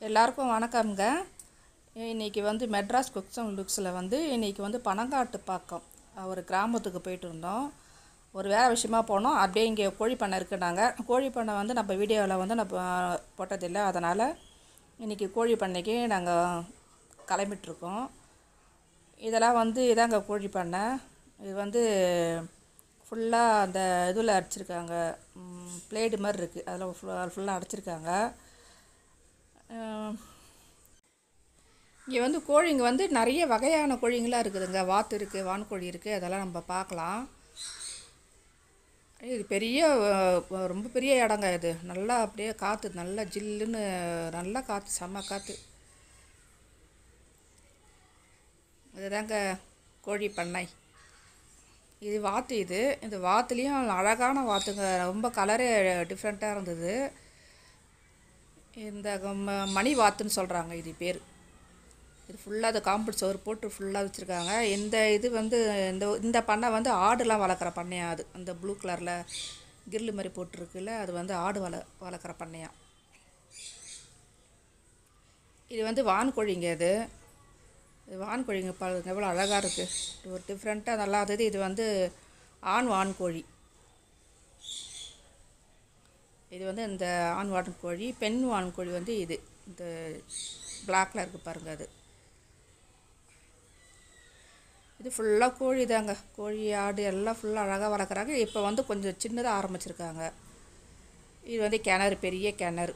எல்லாருக்கும் வணக்கம்ங்க இன்றைக்கி வந்து மெட்ராஸ் குக்ஸ் அண்ட் லுக்ஸில் வந்து இன்றைக்கி வந்து பனங்காட்டு பாக்கம் ஒரு கிராமத்துக்கு போயிட்டு இருந்தோம் ஒரு வேலை விஷயமா போனோம் அப்படியே இங்கே கோழி பண்ணை இருக்குனாங்க கோழி பண்ணை வந்து நம்ம வீடியோவில் வந்து நம்ம போட்டதில்லை அதனால் இன்றைக்கி கோழி பண்ணைக்கு நாங்கள் கிளம்பிட்டுருக்கோம் இதெல்லாம் வந்து இதாங்க கோழி பண்ணை இது வந்து ஃபுல்லாக அந்த இதில் அடிச்சிருக்காங்க பிளேடு மாதிரி இருக்குது அதில் ஃபுல்லாக ஃபுல்லாக அடைச்சிருக்காங்க இங்கே வந்து கோழிங்க வந்து நிறைய வகையான கோழிங்களாம் இருக்குதுங்க வாத்து இருக்குது வான்கோழி இருக்குது அதெல்லாம் நம்ம பார்க்கலாம் இது பெரிய அஹ், ரொம்ப பெரிய இடங்க இது நல்லா அப்படியே காற்று நல்லா ஜில்லுன்னு நல்லா காற்று செம்ம காற்று இதுதாங்க கோழி பண்ணை இது வாத்து இது இந்த வாத்துலேயும் அழகான வாத்துங்க ரொம்ப கலரே டிஃப்ரெண்ட்டாக இருந்தது இந்த ம- மணி வாத்துன்னு சொல்கிறாங்க இது பேர் இது ஃபுல்லாக அது காம்பவுண்ட் சோறு போட்டு ஃபுல்லாக வச்சுருக்காங்க இந்த இது வந்து இந்த இந்த பண்ணை வந்து ஆடுலாம் வளர்க்குற பண்ணையா அது அந்த ப்ளூ கலரில் கிரில் மாதிரி போட்டிருக்குல்ல அது வந்து ஆடு வள வளர்க்குற பண்ணையா இது வந்து வான்கோழிங்க இது இது வான்கோழிங்க பாருங்க எவ்வளோ அழகாக இருக்குது இது ஒரு டிஃப்ரெண்ட்டாக நல்லா இருந்தது இது வந்து ஆண் வான்கோழி இது வந்து இந்த ஆண் வான்கோழி பெண் வான்கோழி வந்து இது இந்த பிளாக்ல இருக்குது பாருங்க அது இது ஃபுல்லாக கோழி தாங்க கோழி ஆடு எல்லாம் ஃபுல்லாக அழகாக வளர்க்குறாங்க இப்போ வந்து கொஞ்சம் சின்னதாக ஆரம்பிச்சிருக்காங்க இது வந்து கிணறு பெரிய கிணறு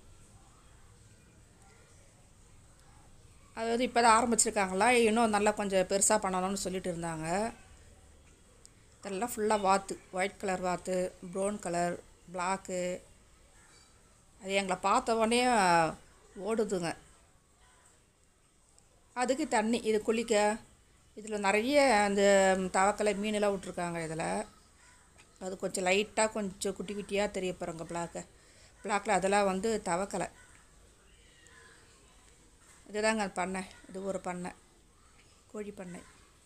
அது வந்து இப்போ தான் ஆரம்பிச்சிருக்காங்களா இன்னும் நல்லா கொஞ்சம் பெருசாக பண்ணணும்னு சொல்லிட்டு இருந்தாங்க இதெல்லாம் ஃபுல்லாக வாத்து ஒயிட் கலர் வாத்து ப்ரௌன் கலர் பிளாக்கு அது எங்களை பார்த்த உடனே ஓடுதுங்க அதுக்கு தண்ணி இது குளிக்க இதில் நிறைய அந்த தவக்கலை மீனெல்லாம் விட்ருக்காங்க இதில் அது கொஞ்சம் லைட்டாக கொஞ்சம் குட்டி குட்டியாக தெரிய போகிறாங்க பிளாக்கு பிளாக்கில் அதெல்லாம் வந்து தவக்கலை இதுதாங்க பண்ணை இது ஒரு பண்ணை கோழி பண்ணை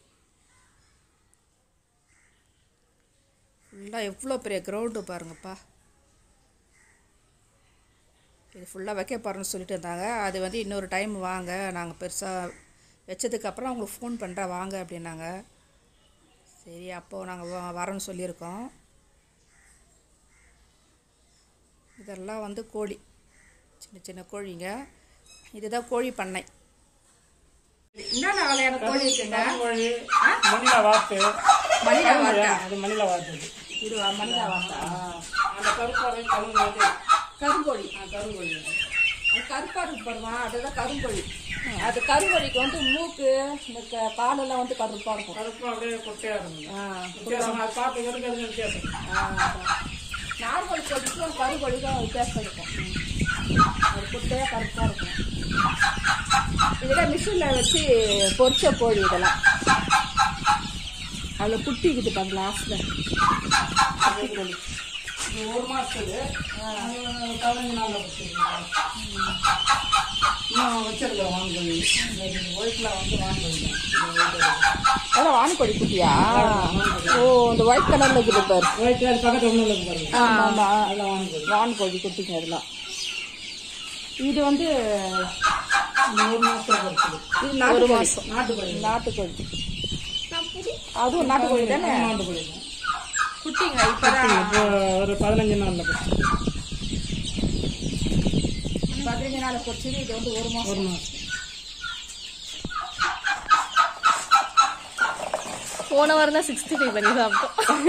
ஃபுல்லாக எவ்வளோ பெரிய கிரவுண்டு பாருங்கப்பா இது ஃபுல்லாக வைக்க போகிறோன்னு சொல்லிட்டு இருந்தாங்க அது வந்து இன்னொரு டைம் வாங்க நாங்கள் பெருசாக வச்சதுக்கப்புறம் அவங்களுக்கு ஃபோன் பண்ணுறேன் வாங்க அப்படின்னாங்க சரி அப்போது நாங்கள் வரோன்னு சொல்லியிருக்கோம் இதெல்லாம் வந்து கோழி சின்ன சின்ன கோழிங்க இதுதான் கோழி பண்ணை என்னென்ன வகையான கோழி இருக்குங்க கோழி மணிலா வாத்து மணிலா வாத்தா? அது மணிலா வாத்து இது. இது மனிதா வாத்தா அந்த கருப்பாறை கருங்கோழி கருங்கோழி கருங்கோழி அது கருப்பா இருக்கு பாருமா அதுதான் கருங்கோழி அது கருங்கோழிக்கு வந்து மூக்கு இந்த க- காலெல்லாம் வந்து கருப்பா இருக்கும் கருப்பு அப்படியே கொட்டையா இருக்கும் ஆ, வித்தியாசம் அது பார்த்து இருக்கிறது வித்தியாசம் ஆ, நார்மல் கோழிக்கும் கருங்கோழிக்கும் வித்தியாசம் இருக்கும் அது குட்டையாக கருப்பாக இருக்கும் இதெல்லாம் மிஷினில் வச்சு பொரிச்ச கோழி இதெல்லாம் அதில் குட்டிக்குது பாருங்க லாஸ்ட்டில் அதே கோழி இது ஒரு மாசத்துக்கு அது பதினஞ்சு நாள்ல வச்சிருக்கோம் இன்னும் வச்சிருக்கோம் வான்கோழி ஒயிட்ல வந்து வான்கோழி அதெல்லாம் வான்கோழி குட்டியா ஓ இந்த ஒயிட் கலரில் இருக்குது பாரு ஒயிட் அது பக்கத்துல ஒண்ணு இருக்கு பாருங்க ஆமாம் ஆமாம் அதெல்லாம் வான்கோழி வான்கோழி குட்டிங்க இதெல்லாம் இது வந்து இந்த ஒரு மாசத்துல இருக்குது இது நாட்டு மாதம் நாட்டுக்கோழி நாட்டுக்கோழி அதுவும் நாட்டுக்கோழி தானே நாட்டுக்கோழி தான் குட்டிங்க இப்போதான் இப்போ ஒரு பதினஞ்சு நாள்ல போச்சு பதினஞ்சு நாள் போச்சு இது வந்து ஒரு மாதம் ஒரு மாசம் போன வாரம் தான் சிக்ஸ்டி ஃபைவ் பண்ணி சாப்பிட்டோம்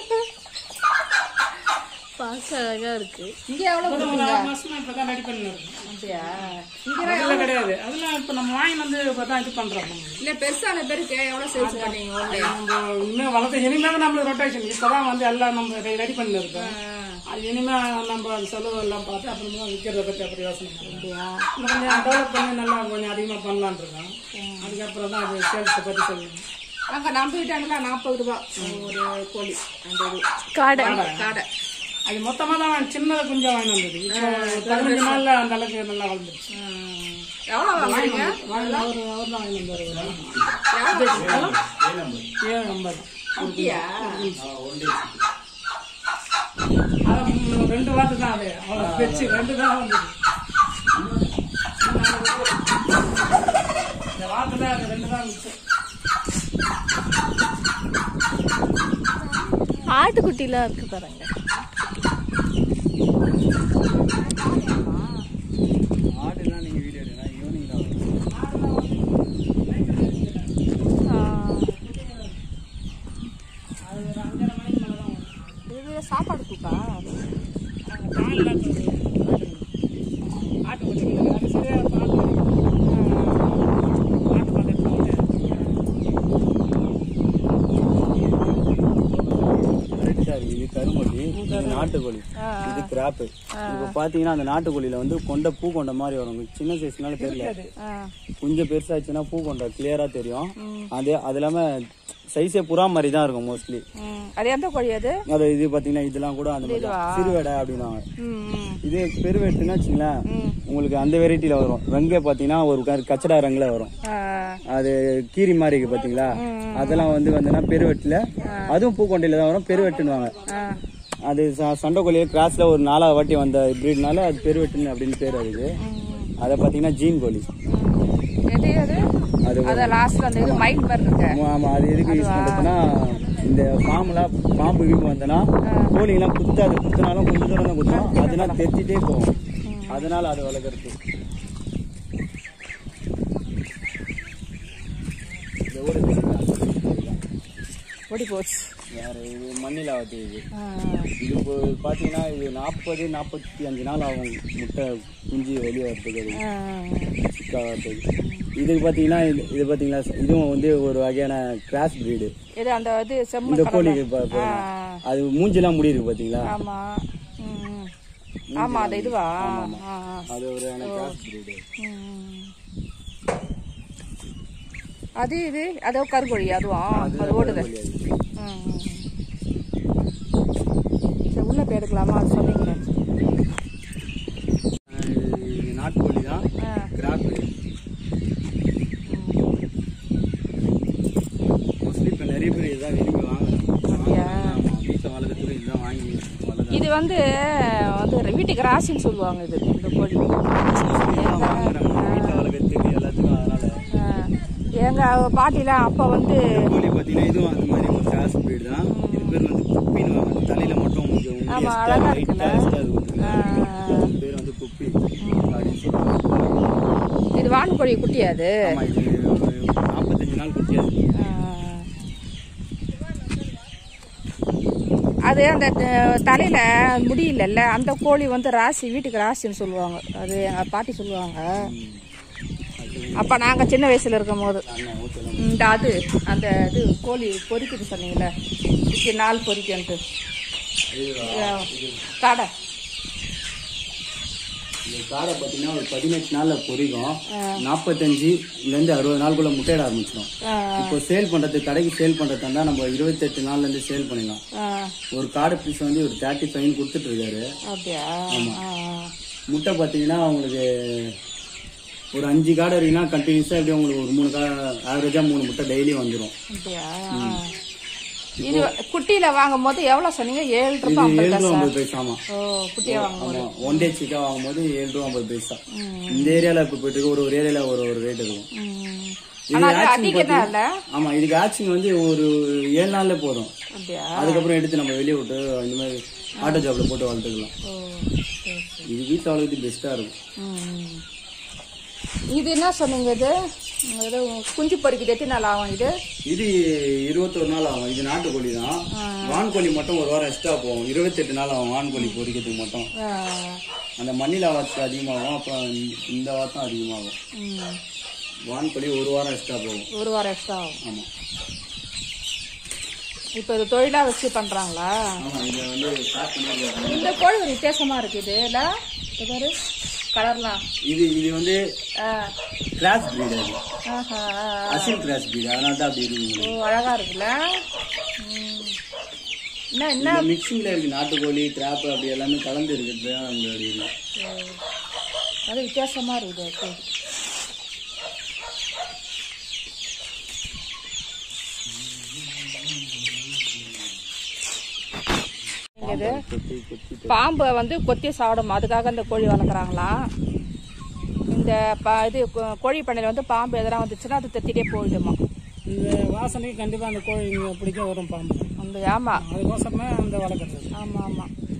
பார்க்க அழகா இருக்கு இங்கே எவ்வளோ ஒரு கொடுக்குங்க ஆறு மாசமா இப்பதான் ரெடி பண்ணிருக்கோம் அப்படியா இங்கே அதெல்லாம் கிடையாது அதெல்லாம் இப்ப நம்ம வாங்கி வந்து இப்பதான் இது பண்றோம் இல்லை பெருசான பேருக்கு எவ்வளோ சேல்ஸ் பண்ணீங்க ஒன்று நம்ம இன்னும் வளர்த்து இனிமே தான் நம்மளுக்கு ரொட்டேஷன் இப்பதான் வந்து எல்லாம் நம்ம ரெடி பண்ணி இருக்கோம் அது இனிமே நம்ம அந்த செலவு எல்லாம் பார்த்து அப்புறமா விற்கிறத பத்தி அப்படி யோசனை பண்ணுவோம் இன்னும் கொஞ்சம் டெவலப் பண்ணி நல்லா கொஞ்சம் அதிகமா பண்ணலாம்னு இருக்கோம் அதுக்கப்புறம் தான் அது சேல்ஸை பத்தி சொல்லணும் அங்கே நம்ம வீட்டாங்களா நாற்பது ரூபா ஒரு கோழி அந்த இது காடை காடை அது மொத்தமா தான் வாங்கி- சின்னதை கொஞ்சம் வாங்கி வந்தது இப்போ பதினஞ்சு நாள்ல அந்த அளவுக்கு நல்லா வளர்ந்துருச்சு எவ்வளோ வாங்குறீங்க வாங்கி அவர் அவர் தான் வாங்கி வந்தாரு எவ்வளோ ஏழு ஐம்பது அப்படியா அதான் ரெண்டு வாரத்து தான் அது அவ்வளோ பெருசு ரெண்டு தான் வந்தது தான் மிச்சம் ஆட்டுக்குட்டிலாம் இருக்கு பாருங்க ஆடுலாம் நீங்கள் வீடியோ எடுங்க ஈவினிங் தான் வரும். ஆ. அது ஒரு அஞ்சரை மணிக்கு மேலே தான் வரும் இது சாப்பாடு தூக்கா நாங்கள் பால்லாம் ஆட்டு குட்டி அது சரியாக பால் ஆட்டு பால் எடுத்து வந்து கரெக்டா இருக்கு. இது கருமொழி இது நாட்டுக்கோழி இது கிராப்பு இப்போ பார்த்தீங்கன்னா அந்த நாட்டுக்கோழியில வந்து கொண்ட பூ கொண்ட மாதிரி வரும் சின்ன சைஸ்னால தெரியல கொஞ்சம் பெருசாச்சுன்னா பூ கொண்ட கிளியரா தெரியும் அது அது இல்லாம சைஸே புறா மாதிரி தான் இருக்கும் மோஸ்ட்லி ம் அது எந்த கோழி அது அது இது பாத்தீங்கன்னா இதெல்லாம் கூட அந்த மாதிரி தான். சிறுவேடை அப்படின்னாங்க ம் ம் இது பெருவேட்டுன்னா வச்சுங்களேன் உங்களுக்கு அந்த வெரைட்டில வரும் வெங்கை பாத்தீங்கன்னா ஒரு க- கச்சடா ரங்குல வரும் ஆ அது கீரி மாதிரி இருக்கு பாத்தீங்களா அதெல்லாம் வந்து வந்ததுன்னா பெருவெட்டுல அதுவும் பூக்கொண்டையில தான் வரும் பெருவெட்டுன்னுவாங்க ஆ அது ச- சண்டைக்கோழியே கிராஸ்ல ஒரு நாலாவது வாட்டி வந்த பிரீட்னால அது பெருவெட்டுன்னு அப்படின்னு பேர் அதுக்கு அதை பாத்தீங்கன்னா ஜீன் கோழி எது அது அது அது லாஸ்ட்ல அந்த இது மைண்ட் மாதிரி இருக்கு ஆமா, ஆமா அது எதுக்கு யூஸ் பண்றதுன்னா இந்த பாம்புலாம் பாம்பு கீம்பு வந்தனா கோழிங்கெல்லாம் குத்தாது குத்துனாலும் கொஞ்சம் தூரம் தான் குத்தும் அதனால தெரிஞ்சிட்டே போகும் அதனால அது வளர்க்குறது இந்த ஊரு தெரியுதா? ஓடி போச்சு வேற இது மண்ணில் ஆகுது இது ஆ இது இப்போ பார்த்தீங்கன்னா இது நாற்பது நாற்பத்தி அஞ்சு நாள் ஆகும் முட்டை குஞ்சு வெளியே வரதுக்கு அது ஆ சிக்கா வரதுக்கு இதுக்கு பார்த்தீங்கன்னா இது இது பார்த்தீங்களா இதுவும் வந்து ஒரு வகையான கிராஸ் breed இது அந்த இது இந்த செம்மண் கோழி கடலை. பா- பா- ஆ. அது மூஞ்சிலாம் முடி இருக்கு பாத்தீங்களா ஆமா ம் ஆமா அது இதுவா ஆ ஆ. அது ஒரு கிராஸ் பிரீடு ம். அது இது அதோ கருங்கோழி அதுவும் அது ஓடுது ம், ம். சரி உள்ள போய் எடுக்கலாமா அது சொன்னீங்களே இது நாட்டுக்கோழி தான் ஆ கிராப் மோஸ்ட்லி இப்போ நிறைய பேர் இதுதான் விரும்பி வாங்குறாங்க ஆமா, வீட்டில் வளர்க்குறதுக்கு இதுதான் வாங்கி வளர்க்குறாங்க இது வந்து வந்து வீட்டுக்கு ராசின்னு சொல்லுவாங்க இது இந்த கோழி வாங்குறாங்க வீட்டில் வளர்க்குறதுக்கு எல்லாத்துக்கும் அதனால ஆ. எங்க பாட்டிலாம் அப்போ வந்து கோழி பார்த்தீங்கன்னா இதுவும் அந்த மாதிரி ஒரு கிராஸ் பிரீடு தான் இது பேர் வந்து குப்பின்னு வாங்க தலையில மட்டும் கொஞ்சம் ஆமா, அழகா இருக்குல்ல? அது பேர் வந்து குப்பி அப்படின்னு சொல்லுவாங்க இது வான்கோழி குட்டி அது ஆமா இது ஒரு நாற்பத்தஞ்சு நாள் குட்டியாது ஆ. அது அந்த த- தலையில முடி இல்லைல்ல அந்த கோழி வந்து ராசி வீட்டுக்கு ராசின்னு சொல்லுவாங்க அது எங்க பாட்டி சொல்லுவாங்க அப்ப நாங்க சின்ன வயசுல இருக்கும் போது இந்த அது அந்த இது கோழி பொரிக்குது சொன்னீங்கல்ல இதுக்கு நாள் பொரிக்கன்ட்டு கடை இந்த காடை பார்த்தீங்கன்னா ஒரு பதினெட்டு நாள்ல பொரிக்கும் நாற்பத்தஞ்சுலேருந்து அறுபது நாளுக்குள்ள முட்டையிட ஆரம்பிச்சிடும் ஆ, இப்போ சேல் பண்றது கடைக்கு சேல் பண்றதா இருந்தா நம்ம இருபத்தெட்டு நாள்ல இருந்து சேல் பண்ணிடலாம் ஆ, ஒரு காடை பீஸ் வந்து ஒரு தேர்ட்டி ஃபைவ் கொடுத்துட்டு இருக்காரு அப்படியா ஆ, முட்டை பார்த்தீங்கன்னா உங்களுக்கு ஒரு அஞ்சு காடை இருக்குன்னா கண்டினியூஸாக எப்படியும் உங்களுக்கு ஒரு மூணு கா ஆவரேஜாக மூணு முட்டை டெய்லி வந்துடும் அப்படியா இது குட்டியில வாங்கும் போது எவ்வளவு சொன்னீங்க ஏழு இது ரூபாய் ஐம்பது ஏழு ரூபா காசா ஐம்பது பைசாமா ஓ குட்டியா வாங்கும் ஆமா ஒன் டே சிக்கா வாங்கும்போது ஏழு ரூபா ஐம்பது பைசா இந்த ஏரியால இப்போ போயிட்டு இருக்கு, ஒரு ஒரு ஏரியால ஒரு ஒரு ரேட் இருக்கும் ம். இது ஆனா அது ஆக்ஷன் அதிகம் தான் இல்ல ஆமா இதுக்கு ஆக்ஷன் வந்து ஒரு ஏழு நாள்ல போதும் அப்படியா அதுக்கப்புறம் எடுத்து நம்ம வெளியே விட்டு இந்த மாதிரி ஆட்டோ ஜாப்ல போட்டு வளர்த்துக்கலாம் ஓ சரி சரி இது வீட்டில் வளர்க்குறது பெஸ்டா இருக்கும் ம். இது என்ன சொன்னீங்க இது ஏதோ குஞ்சு பொறிக்குது எத்தனை நாள் ஆகும் இது இது இருபத்தொரு நாள் ஆகும் இது நாட்டுக்கோழி தான் வான்கோழி மட்டும் ஒரு வாரம் எக்ஸ்ட்ரா போகும் இருபத்தெட்டு நாள் ஆகும் வான்கோழி பொரிக்கிறதுக்கு மட்டும் ஆ, அந்த மண்ணில வாத்து அதிகமாகும் அப்புறம் இந்த வாத்தம் அதிகமாகும் ம். வான்கோழி ஒரு வாரம் எக்ஸ்ட்ரா போகும் ஒரு வாரம் எக்ஸ்ட்ரா ஆகும் ஆமா இப்போ இது தொழிலா வச்சு பண்றாங்களா ஆமா இதை வந்து ஸ்டார்ட் பண்ணி இந்த கோழி ஒரு வித்தியாசமா இருக்குது இல்ல இது பாரு கலர்லாம் இது இது வந்து ஆ, கிராஸ் பிரீட் அது ஆஹா, ஆ, ஆ. அசில் கிராஸ் பிரீட் அதனால தான் அப்படி இருக்கு ஓ அழகா இருக்குல்ல ம். என்ன என்ன இந்த மிக்சிங்ல இருக்கு நாட்டுக்கோழி கிராப் அப்படி எல்லாமே கலந்து இருக்கிறது தான் நம்மளுடைய இது. அது வித்தியாசமா இருக்குது கோழி இது கொத்தி கொத்தி பாம்பை வந்து கொத்தி சாப்பிடும் அதுக்காக இந்த கோழி வளர்க்குறாங்களாம் இந்த இந்த ப இது கோ- கோழி பண்ணையில் வந்து பாம்பு எதனா வந்துச்சுன்னா அது தெத்திட்டே போயிடுமா இந்த வாசனைக்கு கண்டிப்பா அந்த கோழி இங்க பிடிக்க வரும் பாம்பு அந்த ஆமாம் அதுக்கோசரமே அந்த வளர்க்குறது ஆமாம் ஆமாம்